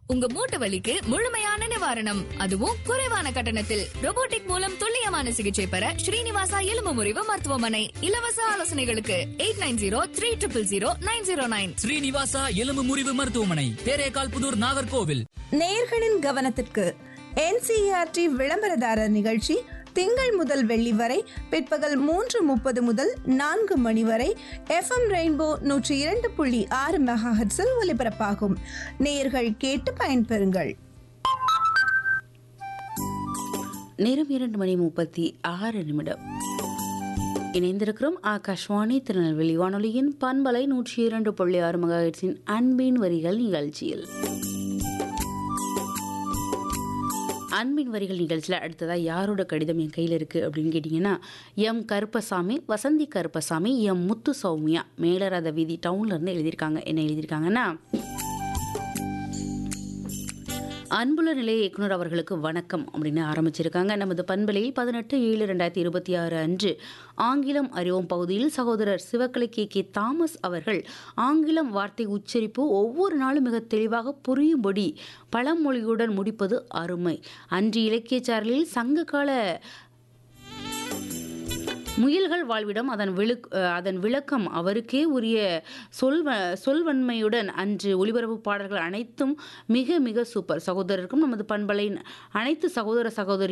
உங்க மூட்டு வலிக்கு முழுமையான நிவாரணம் அதுவும் குறைவான கட்டணத்தில் robotic மூலம் துல்லியமான சிகிச்சை பெற ஸ்ரீனிவாசா எலும்பு முறிவு மருத்துவமனை இலவச ஆலோசனைகளுக்கு eight nine zero three triple zero nine zero nine Srinivasa எலும்பு முறிவு மருத்துவமனை தேரேகால் புதூர் நாகர்கோவில் நேயர்களின் கவனத்திற்கு என்சிஆர்டி விளம்பரதாரர் நிகழ்ச்சி திங்கள் முதல் வெள்ளி வரை பிற்பகல் மூன்று முப்பது முதல் நான்கு மணி வரை எஃப்எம் ரெயின்போ நூற்றி இரண்டு புள்ளி ஆறு மெகாஹெட்ஸில் ஒலிபரப்பாகும் நேயர்கள் கேட்டு பயன்பெறுங்கள் நேரம் இரண்டு மணி முப்பத்தி ஆறு நிமிடம் இணைந்திருக்கிறோம் ஆகாஷ்வாணி திருநெல்வேலி வானொலியின் பண்பலை நூற்றி இரண்டு புள்ளி ஆறு மெகாஹெட்ஸின் அன்பின் வரிகள் நிகழ்ச்சியில் அன்பின் வரிகள் நிகழ்ச்சியில் அடுத்ததாக யாரோட கடிதம் என் கையில் இருக்குது அப்படின்னு கேட்டிங்கன்னா எம் கருப்பசாமி வசந்தி கருப்பசாமி எம் முத்து சௌமியா மேலரத வீதி டவுன்லேருந்து எழுதியிருக்காங்க என்ன எழுதியிருக்காங்கன்னா அன்புள்ள நிலைய இயக்குனர் அவர்களுக்கு வணக்கம் அப்படின்னு ஆரம்பிச்சிருக்காங்க நமது பண்பலையில் பதினெட்டு ஏழு ரெண்டாயிரத்தி இருபத்தி ஆறு அன்று ஆங்கிலம் அறிவோம் பகுதியில் சகோதரர் சிவக்கலை கே கே தாமஸ் அவர்கள் ஆங்கிலம் வார்த்தை உச்சரிப்பு ஒவ்வொரு நாளும் மிக தெளிவாக புரியும்படி பழமொழியுடன் முடிப்பது அருமை அன்று இலக்கியச்சாரலில் சங்ககால முயல்கள் வாழ்விடம் அதன் விழுக் அஹ் அதன் விளக்கம் அவருக்கே உரிய சொல்வ சொல்வன்மையுடன் அன்று ஒளிபரப்பு பாடல்கள் அனைத்தும் மிக மிக சூப்பர் சகோதரருக்கும் நமது பண்பலை அனைத்து சகோதர சகோதரி